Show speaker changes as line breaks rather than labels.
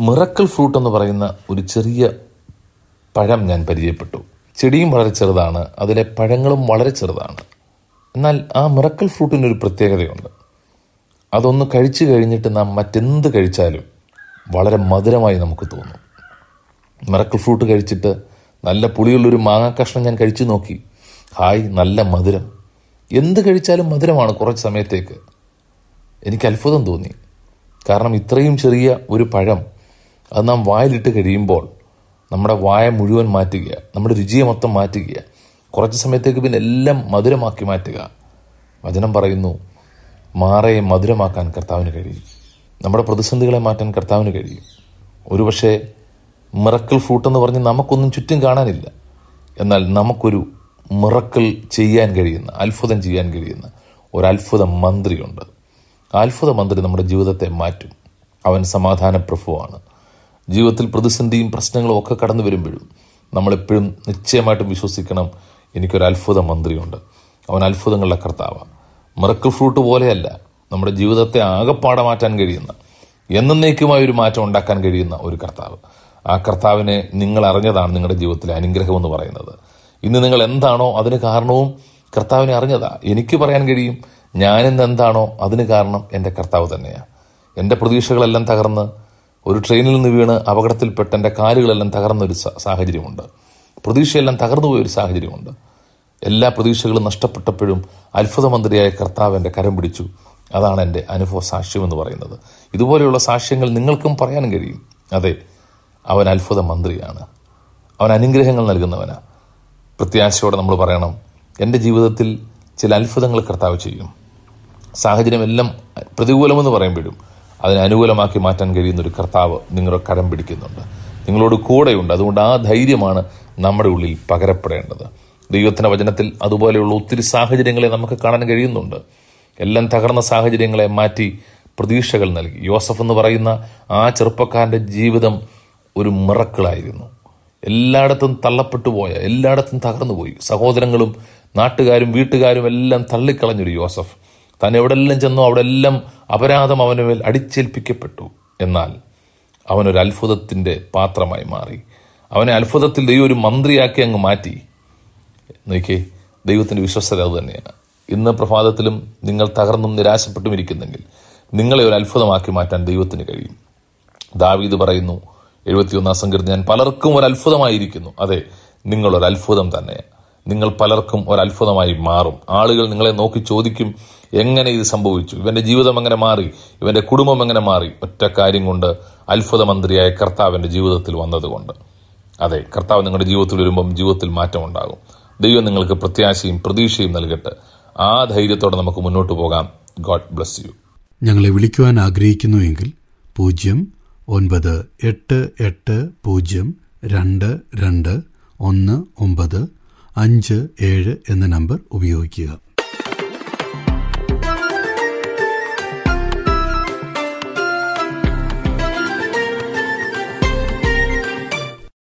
miracle fruit എന്ന് പറയുന്ന ഒരു ചെറിയ പഴം ഞാൻ പരിചയപ്പെട്ടു ചെടിയും വളരെ ചെറുതാണ് അതിലെ പഴങ്ങളും വളരെ ചെറുതാണ് എന്നാൽ ആ മിറക്കൽ ഫ്രൂട്ടിനൊരു പ്രത്യേകതയുണ്ട് അതൊന്ന് കഴിച്ചു കഴിഞ്ഞിട്ട് നാം മറ്റെന്ത് കഴിച്ചാലും വളരെ മധുരമായി നമുക്ക് തോന്നും മിറക്കൽ ഫ്രൂട്ട് കഴിച്ചിട്ട് നല്ല പുളിയുള്ളൊരു മാങ്ങ കഷ്ണം ഞാൻ കഴിച്ചു നോക്കി ഹായ് നല്ല മധുരം എന്ത് കഴിച്ചാലും മധുരമാണ് കുറച്ച് സമയത്തേക്ക് എനിക്ക് അത്ഭുതം തോന്നി കാരണം ഇത്രയും ചെറിയ ഒരു പഴം അത് നാം വായിലിട്ട് കഴിയുമ്പോൾ നമ്മുടെ വായ മുഴുവൻ മാറ്റുക നമ്മുടെ രുചിയെ മൊത്തം മാറ്റുക കുറച്ച് സമയത്തേക്ക് പിന്നെ എല്ലാം മധുരമാക്കി മാറ്റുക വചനം പറയുന്നു മാറയെ മധുരമാക്കാൻ കർത്താവിന് കഴിയും നമ്മുടെ പ്രതിസന്ധികളെ മാറ്റാൻ കർത്താവിന് കഴിയും ഒരുപക്ഷെ മിറക്കൽ ഫ്രൂട്ട് എന്ന് പറഞ്ഞ് നമുക്കൊന്നും ചുറ്റും കാണാനില്ല എന്നാൽ നമുക്കൊരു മിറക്കൽ ചെയ്യാൻ കഴിയുന്ന അത്ഭുതം ചെയ്യാൻ കഴിയുന്ന ഒരു അത്ഭുത മന്ത്രിയുണ്ട് ആ അത്ഭുത മന്ത്രി നമ്മുടെ ജീവിതത്തെ മാറ്റും അവൻ സമാധാന പ്രഭുവാണ് ജീവിതത്തിൽ പ്രതിസന്ധിയും പ്രശ്നങ്ങളും ഒക്കെ കടന്നു വരുമ്പോഴും നമ്മളെപ്പോഴും നിശ്ചയമായിട്ടും വിശ്വസിക്കണം എനിക്കൊരു അത്ഭുത മന്ത്രിയുണ്ട് അവൻ അത്ഭുതങ്ങളുടെ കർത്താവാണ് മിറക്കൽ ഫ്രൂട്ട് പോലെയല്ല നമ്മുടെ ജീവിതത്തെ ആകപ്പാടെ മാറ്റാൻ കഴിയുന്ന എന്നേക്കുമായ ഒരു മാറ്റം ഉണ്ടാക്കാൻ കഴിയുന്ന ഒരു കർത്താവ് ആ കർത്താവിനെ നിങ്ങൾ അറിഞ്ഞതാണ് നിങ്ങളുടെ ജീവിതത്തിലെ അനുഗ്രഹം എന്ന് പറയുന്നത് ഇന്ന് നിങ്ങൾ എന്താണോ അതിന് കാരണവും കർത്താവിനെ അറിഞ്ഞതാ എനിക്ക് പറയാൻ കഴിയും ഞാനിന്ന് എന്താണോ അതിന് കാരണം എൻ്റെ കർത്താവ് തന്നെയാണ് എൻ്റെ പ്രതീക്ഷകളെല്ലാം തകർന്ന് ഒരു ട്രെയിനിൽ നിന്ന് വീണ് അപകടത്തിൽപ്പെട്ട് എൻ്റെ കാലുകളെല്ലാം തകർന്ന ഒരു സ- സാഹചര്യമുണ്ട് പ്രതീക്ഷയെല്ലാം തകർന്നു പോയ ഒരു സാഹചര്യമുണ്ട് എല്ലാ പ്രതീക്ഷകളും നഷ്ടപ്പെട്ടപ്പോഴും അത്ഭുതമന്ത്രിയായ കർത്താവ് എൻ്റെ കരം പിടിച്ചു അതാണ് എൻ്റെ അനുഭവ സാക്ഷ്യം എന്ന് പറയുന്നത് ഇതുപോലെയുള്ള സാക്ഷ്യങ്ങൾ നിങ്ങൾക്കും പറയാൻ കഴിയും അതെ അവൻ അത്ഭുത മന്ത്രിയാണ് അവൻ അനുഗ്രഹങ്ങൾ നൽകുന്നവനാണ് പ്രത്യാശയോടെ നമ്മൾ പറയണം എൻ്റെ ജീവിതത്തിൽ ചില അത്ഭുതങ്ങൾ കർത്താവ് ചെയ്യും സാഹചര്യമെല്ലാം പ്രതികൂലമെന്ന് പറയുമ്പോഴും അതിനെ അനുകൂലമാക്കി മാറ്റാൻ കഴിയുന്ന ഒരു കർത്താവ് നിങ്ങളുടെ കരം പിടിക്കുന്നുണ്ട് നിങ്ങളോട് കൂടെയുണ്ട് അതുകൊണ്ട് ആ ധൈര്യമാണ് നമ്മുടെ ഉള്ളിൽ പകരപ്പെടേണ്ടത് ദൈവത്തിന്റെ വചനത്തിൽ അതുപോലെയുള്ള ഒത്തിരി സാഹചര്യങ്ങളെ നമുക്ക് കാണാൻ കഴിയുന്നുണ്ട് എല്ലാം തകർന്ന സാഹചര്യങ്ങളെ മാറ്റി പ്രതീക്ഷകൾ നൽകി യോസഫ് എന്ന് പറയുന്ന ആ ചെറുപ്പക്കാരന്റെ ജീവിതം ഒരു മിറക്കിളായിരുന്നു എല്ലായിടത്തും തള്ളപ്പെട്ടു പോയ എല്ലായിടത്തും തകർന്നു പോയി സഹോദരങ്ങളും നാട്ടുകാരും വീട്ടുകാരും എല്ലാം തള്ളിക്കളഞ്ഞൊരു യോസഫ് താൻ എവിടെല്ലാം ചെന്നോ അവിടെ എല്ലാം അപരാധം അവന് മേൽ അടിച്ചേൽപ്പിക്കപ്പെട്ടു എന്നാൽ അവനൊരു അത്ഭുതത്തിന്റെ പാത്രമായി മാറി അവനെ അത്ഭുതത്തിൽ ദൈവം ഒരു മന്ത്രിയാക്കി അങ്ങ് മാറ്റി നോക്കിയേ ദൈവത്തിന്റെ വിശ്വസ്തത അത് തന്നെയാണ് ഇന്ന് പ്രഭാതത്തിലും നിങ്ങൾ തകർന്നും നിരാശപ്പെട്ടും ഇരിക്കുന്നെങ്കിൽ നിങ്ങളെ ഒരു അത്ഭുതമാക്കി മാറ്റാൻ ദൈവത്തിന് കഴിയും ദാവീദ് പറയുന്നു എഴുപത്തിയൊന്നാം സങ്കീർത്തനം ഞാൻ പലർക്കും ഒരു അത്ഭുതമായിരിക്കുന്നു അതെ നിങ്ങൾ ഒരു അത്ഭുതം തന്നെ നിങ്ങൾ പലർക്കും ഒരു അത്ഭുതമായി മാറും ആളുകൾ നിങ്ങളെ നോക്കി ചോദിക്കും എങ്ങനെ ഇത് സംഭവിച്ചു ഇവന്റെ ജീവിതം എങ്ങനെ മാറി ഇവന്റെ കുടുംബം എങ്ങനെ മാറി ഒറ്റ കാര്യം കൊണ്ട് അത്ഭുത മന്ത്രിയായ കർത്താവിന്റെ ജീവിതത്തിൽ വന്നതുകൊണ്ട് അതെ കർത്താവ് നിങ്ങളുടെ ജീവിതത്തിൽ വരുമ്പം ജീവിതത്തിൽ മാറ്റം ഉണ്ടാകും ദൈവം നിങ്ങൾക്ക് പ്രത്യാശയും പ്രതീക്ഷയും നൽകട്ടെ ആ ധൈര്യത്തോടെ നമുക്ക് മുന്നോട്ട് പോകാം ഗോഡ് ബ്ലസ് യു
ഞങ്ങളെ വിളിക്കുവാൻ ആഗ്രഹിക്കുന്നുവെങ്കിൽ പൂജ്യം ഒൻപത് എട്ട് എട്ട് പൂജ്യം രണ്ട് രണ്ട് ഒന്ന് ഒമ്പത് അഞ്ച് ഏഴ് എന്ന നമ്പർ ഉപയോഗിക്കുക